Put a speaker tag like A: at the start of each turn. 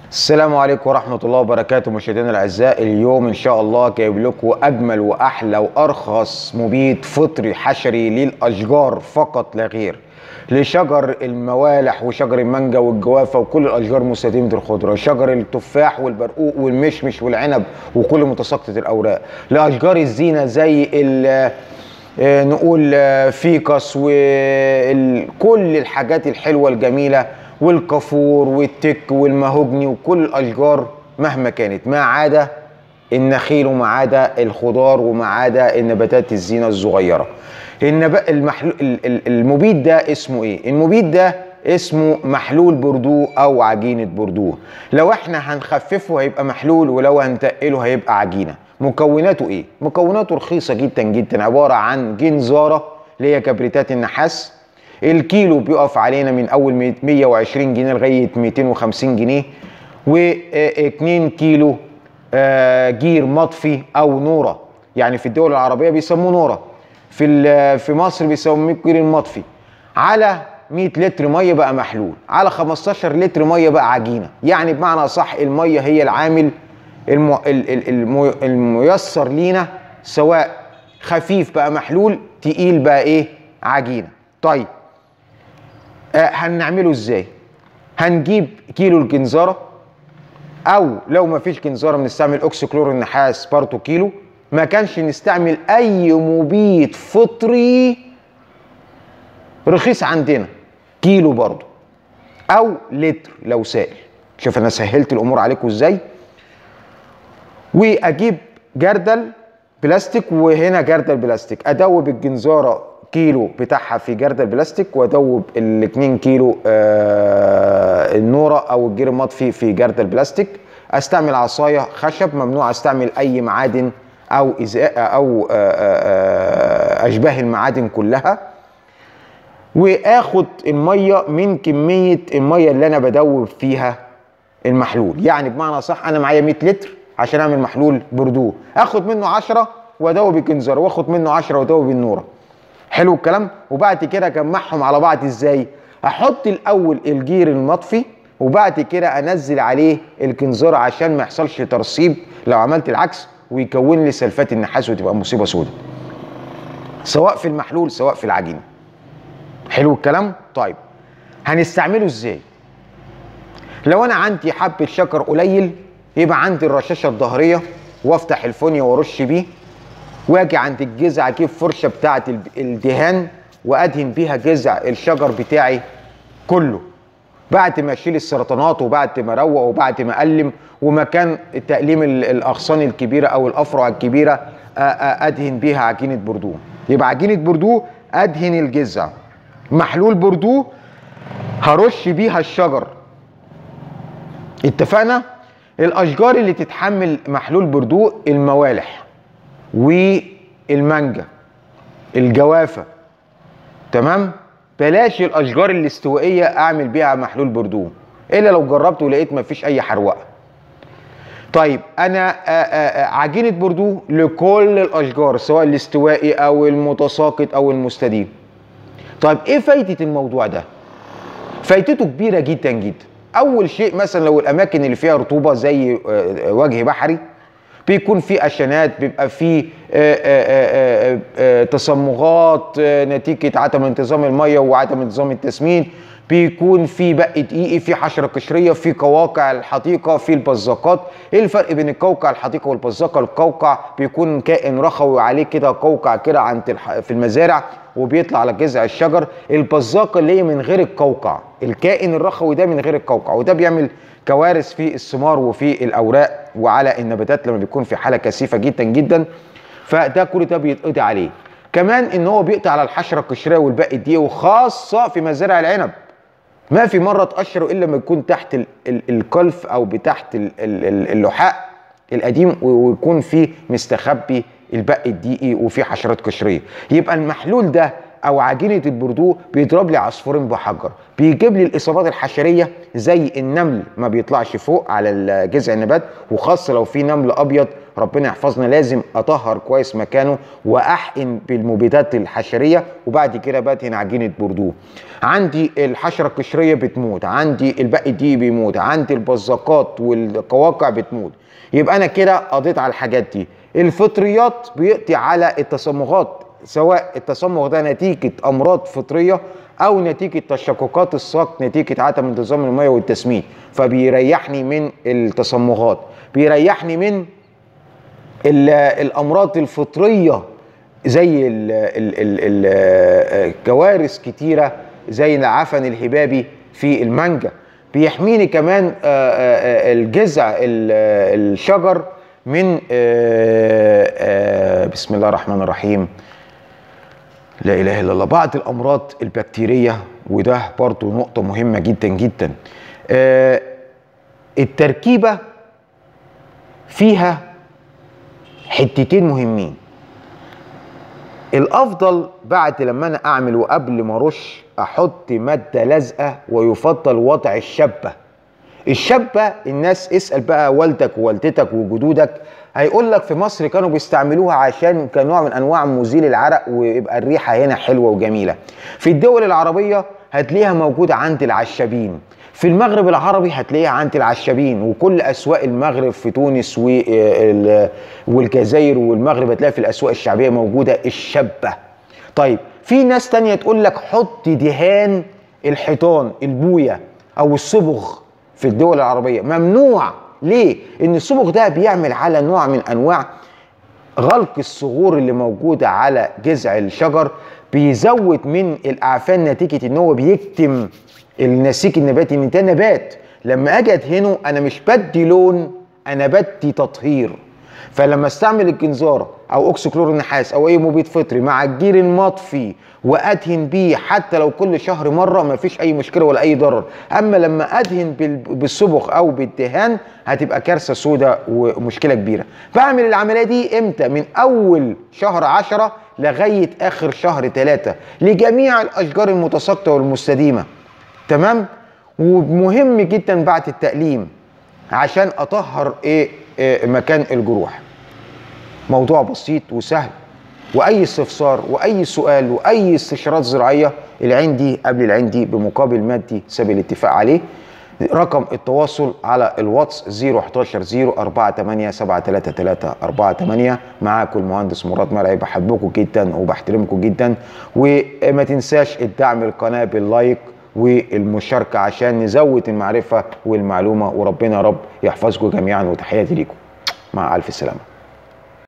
A: السلام عليكم ورحمة الله وبركاته مشاهدينا الأعزاء اليوم إن شاء الله جايب لكم أجمل وأحلى وأرخص مبيد فطري حشري للأشجار فقط لا غير لشجر الموالح وشجر المانجا والجوافة وكل الأشجار مستديمة الخضرة شجر التفاح والبرقوق والمشمش والعنب وكل متساقطة الأوراق لأشجار الزينة زي ال آه، نقول آه، فيكس وكل الحاجات الحلوة الجميلة والكافور والتك والمهوجني وكل الأشجار مهما كانت ما عدا النخيل وما عدا الخضار وما عدا النباتات الزينة الصغيرة النب... المحلو... ال- ال- المبيد ده اسمه ايه؟ المبيد ده اسمه محلول بردو او عجينة بردو لو احنا هنخففه هيبقى محلول ولو هنتقله هيبقى عجينة مكوناته ايه؟ مكوناته رخيصة جدا جدا عبارة عن جنزارة اللي هي كبريتات النحاس الكيلو بيقف علينا من اول 120 جنيه لغايه 250 جنيه و2 كيلو آه، جير مطفي او نوره يعني في الدول العربيه بيسموه نوره في ال- في مصر بيسموه جير المطفي على 100 لتر ميه بقى محلول على 15 لتر ميه بقى عجينه يعني بمعنى صح الميه هي العامل الم... ال- ال- الم... الميسر لينا سواء خفيف بقى محلول تقيل بقى ايه عجينه طيب آه هنعمله ازاي هنجيب كيلو الجنزاره او لو ما فيش جنزاره بنستعمل اوكسيكلور النحاس برضه كيلو ما كانش نستعمل اي مبيد فطري رخيص عندنا كيلو برضه او لتر لو سائل شوف انا سهلت الامور عليكم ازاي واجيب جردل بلاستيك وهنا جردل بلاستيك ادوب الجنزاره كيلو بتاعها في جردل بلاستيك وادوب ال 2 كيلو آه النوره او الجير المطفي في جردل بلاستيك استعمل عصايه خشب ممنوع استعمل اي معادن او إزاء او آه آه اشباه المعادن كلها واخد الميه من كميه الميه اللي انا بدوب فيها المحلول يعني بمعنى صح انا معايا 100 لتر عشان اعمل محلول بردو اخد منه 10 وادوب الجنزر واخد منه 10 وادوب النوره حلو الكلام وبعد كده اجمعهم على بعض ازاي احط الاول الجير المطفي وبعد كده انزل عليه الكنزره عشان ما يحصلش ترسيب لو عملت العكس ويكون لي سلفات النحاس وتبقى مصيبه سوداء سواء في المحلول سواء في العجينه حلو الكلام طيب هنستعمله ازاي لو انا عندي حبه شكر قليل يبقى عندي الرشاشه الظهريه وافتح الفونيا وارش بيه واجي عند الجذع اجيب فرشه بتاعه الب- الدهان وادهن بيها جذع الشجر بتاعي كله بعد ما اشيل السرطانات وبعد ما اروق وبعد ما اقلم ومكان تقليم ال- الاغصان الكبيره او الافرع الكبيره أ- أ- ادهن بيها عجينه بردو يبقى عجينه بردو ادهن الجذع محلول بردو هرش بيها الشجر اتفقنا الاشجار اللي تتحمل محلول بردو الموالح والمانجا الجوافه تمام بلاش الاشجار الاستوائيه اعمل بيها محلول بردو الا لو جربت ولقيت مفيش اي حروقه طيب انا آآ آآ عجينه بردو لكل الاشجار سواء الاستوائي او المتساقط او المستديم طيب ايه فايده الموضوع ده فايدته كبيره جدا جدا اول شيء مثلا لو الاماكن اللي فيها رطوبه زي آه، وجه بحري بيكون في اشنات بيبقى في آه، آه، آه، آه، تصمغات آه، نتيجه عدم انتظام الميه وعدم انتظام التسمين بيكون في بق دقيقي في حشره قشريه في قواقع الحديقه في البزاقات ايه الفرق بين القوقع الحديقه والبزاقه القوقع بيكون كائن رخوي عليه كده قوقع كده عند الح- في المزارع وبيطلع على جذع الشجر البزاقه اللي هي من غير القوقع الكائن الرخوي ده من غير القوقع وده بيعمل كوارث في الثمار وفي الاوراق وعلى النباتات لما بيكون في حاله كثيفه جدا جدا فده كل ده بيتقضي عليه كمان ان هو بيقضي على الحشره القشريه والباقي دي وخاصه في مزارع العنب ما في مره تقشره الا لما يكون تحت ال- ال- القلف او بتحت ال- ال- ال- اللحاء القديم و- ويكون فيه مستخبي البق الدقيقي وفيه حشرات قشريه يبقى المحلول ده او عجينه البردو بيضرب لي عصفورين بحجر بيجيب لي الاصابات الحشريه زي النمل ما بيطلعش فوق على جذع النبات وخاصه لو في نمل ابيض ربنا يحفظنا لازم اطهر كويس مكانه واحقن بالمبيدات الحشريه وبعد كده بدهن عجينه بردو عندي الحشره القشريه بتموت عندي الباقي دي بيموت عندي البزاقات والقواقع بتموت يبقى انا كده قضيت على الحاجات دي الفطريات بيقضي على التصمغات سواء التصمغ ده نتيجه امراض فطريه او نتيجه تشققات الساق نتيجه عدم انتظام الميه والتسمين فبيريحني من التصمغات بيريحني من الامراض الفطريه زي الكوارث كتيره زي العفن الهبابي في المانجا بيحميني كمان الجذع الشجر من بسم الله الرحمن الرحيم لا اله الا الله بعض الامراض البكتيريه وده برضو نقطه مهمه جدا جدا التركيبه فيها حتتين مهمين الافضل بعد لما انا اعمل وقبل ما ارش احط ماده لازقه ويفضل وضع الشبه الشبه الناس اسال بقى والدك ووالدتك وجدودك هيقول لك في مصر كانوا بيستعملوها عشان كنوع من انواع مزيل العرق ويبقى الريحه هنا حلوه وجميله في الدول العربيه هتلاقيها موجوده عند العشابين في المغرب العربي هتلاقيها عند العشابين وكل اسواق المغرب في تونس والجزائر والمغرب هتلاقي في الاسواق الشعبيه موجوده الشبه طيب في ناس تانية تقول لك حط دهان الحيطان البويه او الصبغ في الدول العربيه ممنوع ليه ان الصبغ ده بيعمل على نوع من انواع غلق الصغور اللي موجوده على جذع الشجر بيزود من الاعفان نتيجه ان هو بيكتم النسيج النباتي ان ده نبات لما اجي ادهنه انا مش بدي لون انا بدي تطهير فلما استعمل الجنزاره او اوكسيكلور النحاس او اي مبيد فطري مع الجير المطفي وادهن بيه حتى لو كل شهر مره مفيش اي مشكله ولا اي ضرر اما لما ادهن بالصبغ او بالدهان هتبقى كارثه سوداء ومشكله كبيره بعمل العمليه دي امتى من اول شهر عشرة لغايه اخر شهر ثلاثة لجميع الاشجار المتساقطه والمستديمه تمام ومهم جدا بعد التأليم عشان اطهر ايه, إيه مكان الجروح موضوع بسيط وسهل واي استفسار واي سؤال واي استشارات زراعيه العين دي قبل العين دي بمقابل مادي سبيل الاتفاق عليه رقم التواصل على الواتس 011 048 733 48 معاكم المهندس مراد مرعي بحبكم جدا وبحترمكم جدا وما تنساش الدعم القناه باللايك والمشاركه عشان نزود المعرفه والمعلومه وربنا يا رب يحفظكم جميعا وتحياتي ليكم مع الف سلامه